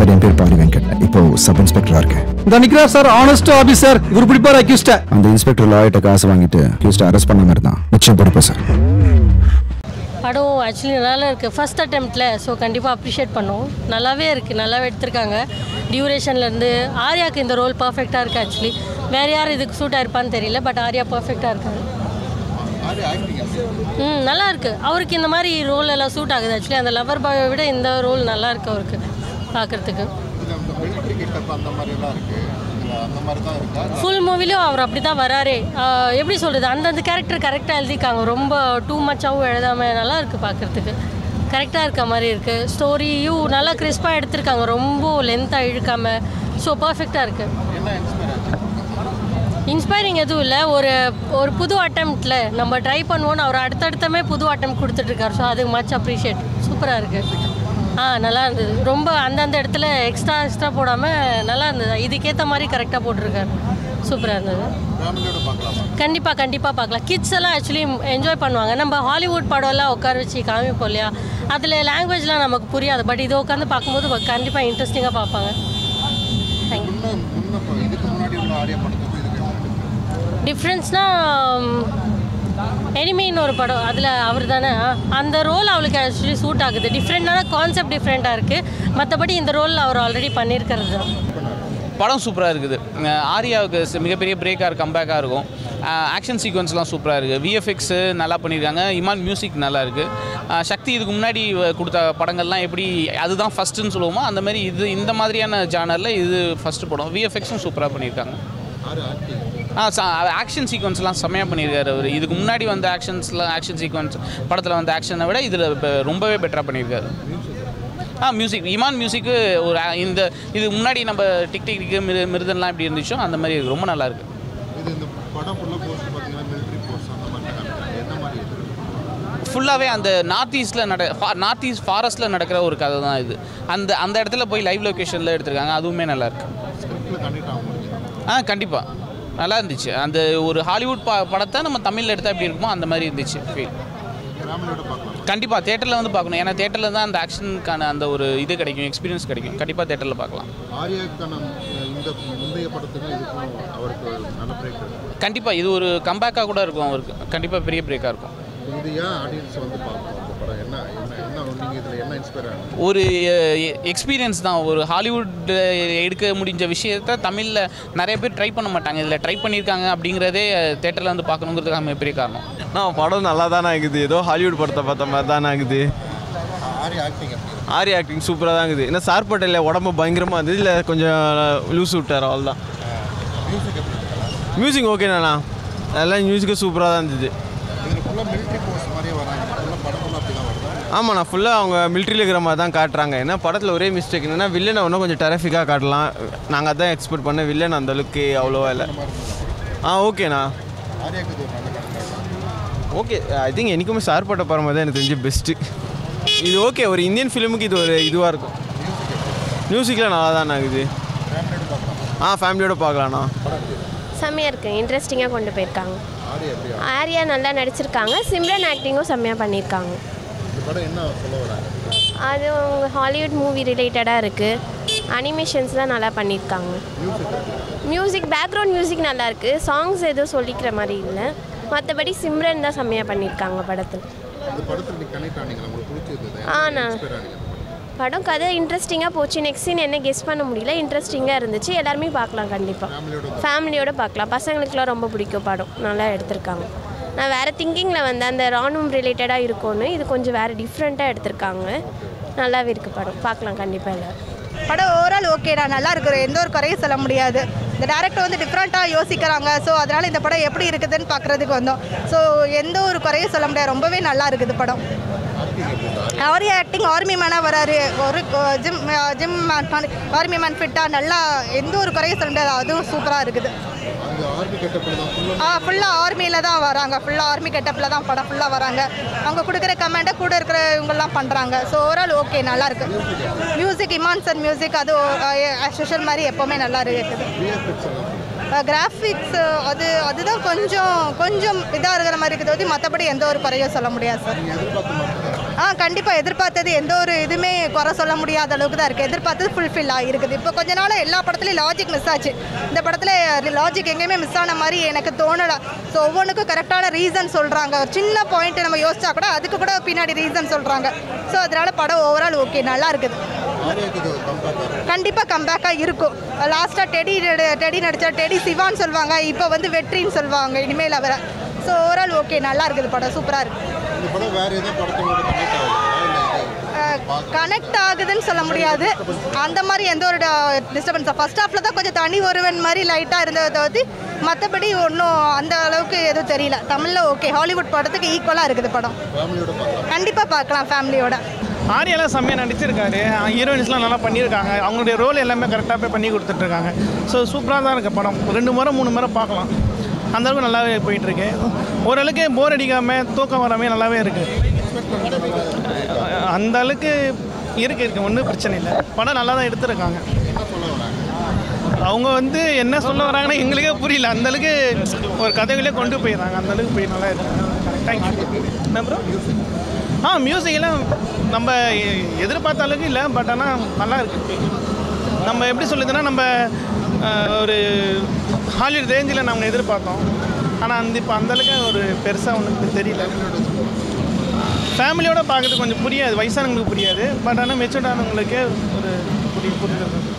Sir என் பேர் பாரி வெங்கட் இப்போ sub இன்ஸ்பெக்டரா இருக்கேன் இந்த நிக்கிறார் சார் ஆனஸ்ட் ஆபீசர் இவர் பிடிப்பார் அக்யூஸ்ட அந்த இன்ஸ்பெக்டர் லாயிட்ட காசு வாங்கிட்டு அக்யூஸ்ட் அரெஸ்ட் பண்ணாம இருந்தான் நிச்சயம் பொறுப்பேன் சார் படம் ஆக்சுவலி நல்லா இருக்குது ஃபர்ஸ்ட் அட்டெம்ப்டில் ஸோ கண்டிப்பாக அப்ரிஷியேட் பண்ணுவோம் நல்லாவே இருக்குது நல்லாவே எடுத்திருக்காங்க டியூரேஷன்லேருந்து ஆர்யாவுக்கு இந்த ரோல் பர்ஃபெக்டாக இருக்குது ஆக்சுவலி வேறு யார் இதுக்கு சூட் ஆயிருப்பான்னு தெரியல பட் ஆர்யா பர்ஃபெக்டாக இருக்காரு ம் நல்லா இருக்கு அவருக்கு இந்த மாதிரி ரோல் எல்லாம் சூட் ஆகுது ஆக்சுவலி அந்த லவர் பாயை விட இந்த ரோல் நல்லா இருக்கு அவருக்கு பார்க்குறதுக்கு ஃபுல் மூவிலையும் அவர் அப்படி தான் வராரே ஆஹ் எப்படி சொல்கிறது அந்தந்த கேரக்டர் கரெக்டாக எழுதிக்காங்க ரொம்ப டூ மச்சாகவும் எழுதாமல் நல்லா இருக்குது பார்க்குறதுக்கு கரெக்டாக இருக்க மாதிரி இருக்குது ஸ்டோரியும் நல்லா கிறிஸ்பாக எடுத்திருக்காங்க ரொம்ப லென்த்தாக இழுக்காமல் ஸோ பர்ஃபெக்டாக இருக்குது இன்ஸ்பைரிங் எதுவும் இல்லை ஒரு ஒரு புது அட்டம்ப்டில் நம்ம ட்ரை பண்ணுவோன்னு அவர் அடுத்தடுத்தமே புது அட்டம் கொடுத்துட்ருக்காரு ஸோ அது மச் அப்ரிஷியேட் சூப்பராக இருக்குது ஆ நல்லா இருந்தது ரொம்ப அந்தந்த இடத்துல எக்ஸ்ட்ரா எக்ஸ்ட்ரா போடாமல் நல்லா இருந்தது இதுக்கேற்ற மாதிரி கரெக்டாக போட்டிருக்காரு சூப்பராக இருந்தது கண்டிப்பாக கண்டிப்பாக பார்க்கலாம் கிட்ஸ் எல்லாம் ஆக்சுவலி என்ஜாய் பண்ணுவாங்க நம்ம ஹாலிவுட் படம்லாம் உட்கார வச்சு காமிப்போம் இல்லையா அதில் லாங்குவேஜ்லாம் நமக்கு புரியாது பட் இதை உட்காந்து பார்க்கும்போது கண்டிப்பாக இன்ட்ரெஸ்டிங்காக பார்ப்பாங்க தேங்க்யூ டிஃப்ரென்ஸ்னால் எனிமின்னு ஒரு படம் அதில் அவர் தானே அந்த ரோல் அவளுக்கு ஆக்சுவலி சூட் ஆகுது டிஃப்ரெண்டான கான்செப்ட் டிஃப்ரெண்ட்டாக இருக்குது மற்றபடி இந்த ரோல் அவர் ஆல்ரெடி பண்ணியிருக்கிறது தான் படம் சூப்பராக இருக்குது அஹ் ஆர்யாவுக்கு சி- மிகப்பெரிய பிரேக்காக கம்பேக்காக இருக்கும் ஆக்ஷன் சீக்வன்ஸ்லாம் சூப்பராக இருக்குது விஎஃப்எக்ஸு நல்லா பண்ணியிருக்காங்க இமான் மியூசிக் நல்லா இருக்குது சக்தி இதுக்கு முன்னாடி வ- கொடுத்த படங்கள்லாம் எப்படி அதுதான் ஃபஸ்ட்டுன்னு சொல்லுவோமோ அந்த மாதிரி இது இந்த மாதிரியான ஜானரில் இது ஃபஸ்ட்டு படம் விஎஃப்எக்ஸும் சூப்பராக பண்ணியிருக்காங்க ஆ ஆக்ஷன் சீக்வன்ஸ்லாம் செம்மையாக பண்ணியிருக்காரு அவர் இதுக்கு முன்னாடி வந்த ஆக்ஷன்ஸ்லாம் ஆக்ஷன் சீக்வன்ஸ் படத்தில் வந்த ஆக்ஷனை விட இதில் ரொம்பவே பெட்டராக பண்ணியிருக்காரு ஆ மியூசிக் இமான் மியூசிக்கு ஒரு ஆ- இந்த இது முன்னாடி நம்ம டிக் டிக் டிக் மிரு மிருதன்லாம் எப்படி இருந்துச்சோ அந்த மாதிரி இருக்கு. ரொம்ப நல்லா இருக்கு ஃபுல்லாகவே அந்த நார்த் ஈஸ்டில் நட நார்த் ஈஸ்ட் ஃபாரஸ்ட்டில் நடக்கிற ஒரு கதை தான் இது அந்த அந்த இடத்துல போய் லைவ் லொக்கேஷனில் எடுத்திருக்காங்க அதுவுமே நல்லா இருக்கு ஆ கண்டிப்பாக நல்லா இருந்துச்சு அந்த ஒரு ஹாலிவுட் ப படத்தை நம்ம தமிழில் எடுத்தால் எப்படி இருக்குமோ அந்த மாதிரி இருந்துச்சு ஃபீல் கண்டிப்பாக தேட்டரில் வந்து பார்க்கணும் ஏன்னா தேட்டரில் தான் அந்த ஆக்ஷனுக்கான அந்த ஒரு இது கிடைக்கும் எக்ஸ்பீரியன்ஸ் கிடைக்கும் கண்டிப்பாக தேட்டரில் பார்க்கலாம் ஆர்யாக்கான இந்த முந்தைய படத்துக்கும் இதுக்கும் அவருக்கு நல்ல பிரேக் கண்டிப்பாக இது ஒரு கம்பேக்காக கூட இருக்கும் அவருக்கு கண்டிப்பாக பெரிய பிரேக்காக இருக்கும் இந்தியா ஆடியன்ஸ் வந்து பார்க்கணும் அந்த படம் என்ன என்ன என்ன நீங்கள் இதில் என்ன இன்ஸ்பயர் ஆகும் ஒரு எக்ஸ்பீரியன்ஸ் தான் ஒரு ஹாலிவுட் எடுக்க முடிஞ்ச விஷயத்த தமிழில் நிறைய பேர் ட்ரை பண்ண மாட்டாங்க இதில் ட்ரை பண்ணியிருக்காங்க அப்படிங்கிறதே தேட்டரில் வந்து பார்க்கணுங்கிறதுக்காக பெரிய காரணம் நான் படம் நல்லா தானே இருக்குது ஏதோ ஹாலிவுட் படத்தை பார்த்த மாதிரி தானே இருக்குது ஆர்யா ஆக்டிங் எப்படி இருக்கு? ஆரி ஆக்டிங் சூப்பராக தான் இருக்குது என்ன சார் பட்டேல உடம்பு பயங்கரமாக இருந்தது இல்லை கொஞ்சம் லூஸ் விட்டார் அவ்வளோதான் மியூசிக் எப்படி இருக்கு? மியூசிக் ஓகேண்ணா எல்லாம் மியூசிக்கும் சூப்பராக தான் இருந்தது இதில் ஃபுல்லாக மிலிட்ரி போஸ்ட் மாதிரியே வராங்க ஃபுல்லாக படம் ஃபுல்லாக அப்படி தான் வருது ஆமாண்ணா ஃபுல்லாக அவங்க மிலிட்ரியில் இருக்கிற மாதிரி தான் காட்டுறாங்க ஏன்னா படத்தில் ஒரே மிஸ்டேக் என்னன்னா வில்லனை இன்னும் கொஞ்சம் டெரஃபிக்காக காட்டலாம் நாங்கள் அதான் எக்ஸ்பெக்ட் பண்ண வில்லன் அந்த அளவுக்கு அவ்வளோவா இல்லை ஆ ஓகேண்ணா ஆர்யாக்கு இது ஒரு நல்ல கணக்கு ஓகே ஐ திங்க் எனக்குமே சார் பட்ட படம் தான் எனக்கு தெரிஞ்சு பெஸ்ட்டு இது ஓகே ஒரு இந்தியன் ஃபிலிமுக்கு இது ஒரு இதுவாக இருக்கும் மியூசிக்கில் நல்லா தான் ஆகுது ஆ ஃபேமிலியோட பார்க்கலாண்ணா செம்மையாக இருக்குது இன்ட்ரெஸ்டிங்காக கொண்டு போயிருக்காங்க ஆர்யா நல்லா நடிச்சிருக்காங்க சிம்ரன் ஆக்டிங்கும் செம்மையாக பண்ணியிருக்காங்க இந்த படம் என்ன சொல்ல வராங்க அது அவங்க ஹாலிவுட் மூவி ரிலேட்டடாக இருக்குது அனிமேஷன்ஸ்லாம் நல்லா பண்ணியிருக்காங்க மியூசிக் பேக்ரவுண்ட் மியூசிக் நல்லா இருக்கு சாங்ஸ் எதுவும் சொல்லிக்கிற மாதிரி இல்லை மற்றபடி சிம்ரன் தான் செம்மையாக பண்ணியிருக்காங்க படத்தில் இந்த படத்தில் நீங்கள் கனெக்ட் ஆனீங்களா உங்களுக்கு பிடிச்சிருந்தது ஆ, நான் இன்ஸ்பயர் ஆனீங்க படம் கதை இன்ட்ரெஸ்டிங்காக போச்சு நெக்ஸ்ட் சீன் என்ன கெஸ் பண்ண முடியல இன்ட்ரெஸ்டிங்காக இருந்துச்சு எல்லாருமே பார்க்கலாம் கண்டிப்பாக ஃபேமிலியோட பார்க்கலாம் பசங்களுக்குலாம் ரொம்ப பிடிக்கும் படம் நல்லா எடுத்திருக்காங்க நான் வேறு திங்கிங்கில் வந்து அந்த ராணுவம் ரிலேட்டடாக இருக்கும்னு இது கொஞ்சம் வேறு டிஃப்ரெண்ட்டாக எடுத்திருக்காங்க நல்லாவே இருக்குது படம் பார்க்கலாம் கண்டிப்பாக எல்லோரும் படம் ஓவரால் ஓகேடா நல்லா இருக்கு எந்த ஒரு குறையும் சொல்ல முடியாது இந்த டேரக்டர் வந்து டிஃப்ரெண்ட்டாக யோசிக்கிறாங்க ஸோ அதனால் இந்த படம் எப்படி இருக்குதுன்னு பார்க்குறதுக்கு வந்தோம் ஸோ எந்த ஒரு குறையும் சொல்ல முடியாது ரொம்பவே நல்லா இருக்குது படம் ஆர்யா ஆக்டிங் ஆர்மி மேனாக வராரு ஒரு gym gym man army man ஃபிட்டாக நல்லா எந்த ஒரு குறையும் சொல்ல முடியாது அதுவும் சூப்பராக இருக்குது அந்த ஆர்மி கெட்டப்பில் தான் ஃபுல்லாக ஆ ஃபுல்லாக ஆர்மியில் தான் வராங்க ஃபுல்லாக ஆர்மி கெட்டப்பில் தான் படம் ஃபுல்லாக வராங்க அவங்க கொடுக்குற கமெண்ட்டை கூட இருக்கிற இவங்கெல்லாம் பண்ணுறாங்க ஸோ ஓவரால் ஓகே நல்லா இருக்கு மியூசிக் இமான்சன் மியூசிக் அது ஸ்பெஷல் மாதிரி எப்போவுமே நல்லா இருக்குது கிராஃபிக்ஸ் அது அதுதான் கொஞ்சம் கொஞ்சம் இதாக இருக்கிற மாதிரி இருக்குது மற்றபடி எந்த ஒரு குறையும் சொல்ல முடியாது சார் ஆ கண்டிப்பாக எதிர்பார்த்தது எந்த ஒரு இதுவுமே குறை சொல்ல முடியாத அளவுக்கு தான் இருக்குது எதிர்பார்த்தது ஃபுல்ஃபில் ஆகிருக்குது இப்போ கொஞ்ச நாள் எல்லா படத்துலையும் லாஜிக் மிஸ் ஆச்சு இந்த படத்தில் லாஜிக் எங்கேயுமே மிஸ் ஆன மாதிரி எனக்கு தோணலை ஸோ ஒவ்வொன்றுக்கும் கரெக்டான ரீசன் சொல்கிறாங்க ஒரு சின்ன பாயிண்ட் நம்ம யோசிச்சா கூட அதுக்கு கூட பின்னாடி ரீசன் சொல்கிறாங்க ஸோ அதனால படம் ஓவரால் ஓகே நல்லா இருக்குது ஆரியாக்கு இது கம்பேக் கண்டிப்பாக கம்பேக்காக இருக்கும் லாஸ்ட்டாக டெடி நடி- டெடி நடித்தா டெடி சிவான்னு சொல்லுவாங்க இப்போ வந்து வெற்றின்னு சொல்லுவாங்க இனிமேல் அவரை ஸோ ஓவரால் ஓகே நல்லா இருக்குது படம் சூப்பராக இருக்குது இந்த படம் வேறு எதுவும் படத்தோட கனெக்ட் ஆகுதா இல்லை கனெக்ட் ஆகுதுன்னு சொல்ல முடியாது அந்த மாதிரி எந்த ஒரு டிஸ்டர்பன்ஸ் ஃபர்ஸ்ட் ஹாஃபில் தான் கொஞ்சம் தனி ஒருவன் மாதிரி லைட்டாக இருந்ததை தவிர்த்து மற்றபடி ஒன்றும் அந்த அளவுக்கு எதுவும் தெரியல தமிழில் ஓகே ஹாலிவுட் படத்துக்கு ஈக்குவலாக இருக்குது படம் ஃபேமிலியோட பார்க்கலாம் கண்டிப்பாக பார்க்கலாம் ஃபேமிலியோட ஆரியெல்லாம் செம்மையாக நடிச்சிருக்காரு ஹீரோயின்ஸ்லாம் நல்லா பண்ணியிருக்காங்க அவங்களுடைய ரோல் எல்லாமே கரெக்டாக போய் பண்ணி கொடுத்துட்ருக்காங்க ஸோ சூப்பராக தான் இருக்குது படம் ரெண்டு முறை மூணு முறை பார்க்கலாம் அந்த அளவுக்கு நல்லாவே போயிட்டுருக்கு ஓரளவுக்கு போர் அடிக்காமல் தூக்கம் வராமல் நல்லாவே இருக்குது அந்த அளவுக்கு இருக்கு இருக்கு ஒன்றும் பிரச்சனை இல்லை படம் நல்லா தான் எடுத்திருக்காங்க அவங்க வந்து என்ன சொல்ல வராங்கன்னா எங்களுக்கே புரியல அந்த அளவுக்கு ஒரு கதைகளே கொண்டு போயிடுறாங்க அந்த அளவுக்கு போய் நல்லா இருக்கு தேங்க்யூ என்ன ப்ரோ ஆ மியூசிக் எல்லாம் நம்ம எ- எதிர்பார்த்த அளவுக்கு இல்லை பட் ஆனால் நல்லா இருக்கு நம்ம எப்படி சொல்லுதுன்னா நம்ம அஹ், ஒரு ஹாலிவுட் ரேஞ்சில் நம்ம எதிர்பார்த்தோம் ஆனால் அந்த இப்போ அந்தளவுக்கு ஒரு பெருசாக ஒன்றும் தெரியல ஃபேமிலியோட பார்க்கறது கொஞ்சம் புரியாது வயசானவங்களுக்கு புரியாது பட் ஆனால் மெச்சூர்டானவங்களுக்கு ஒரு புரிய புரியுது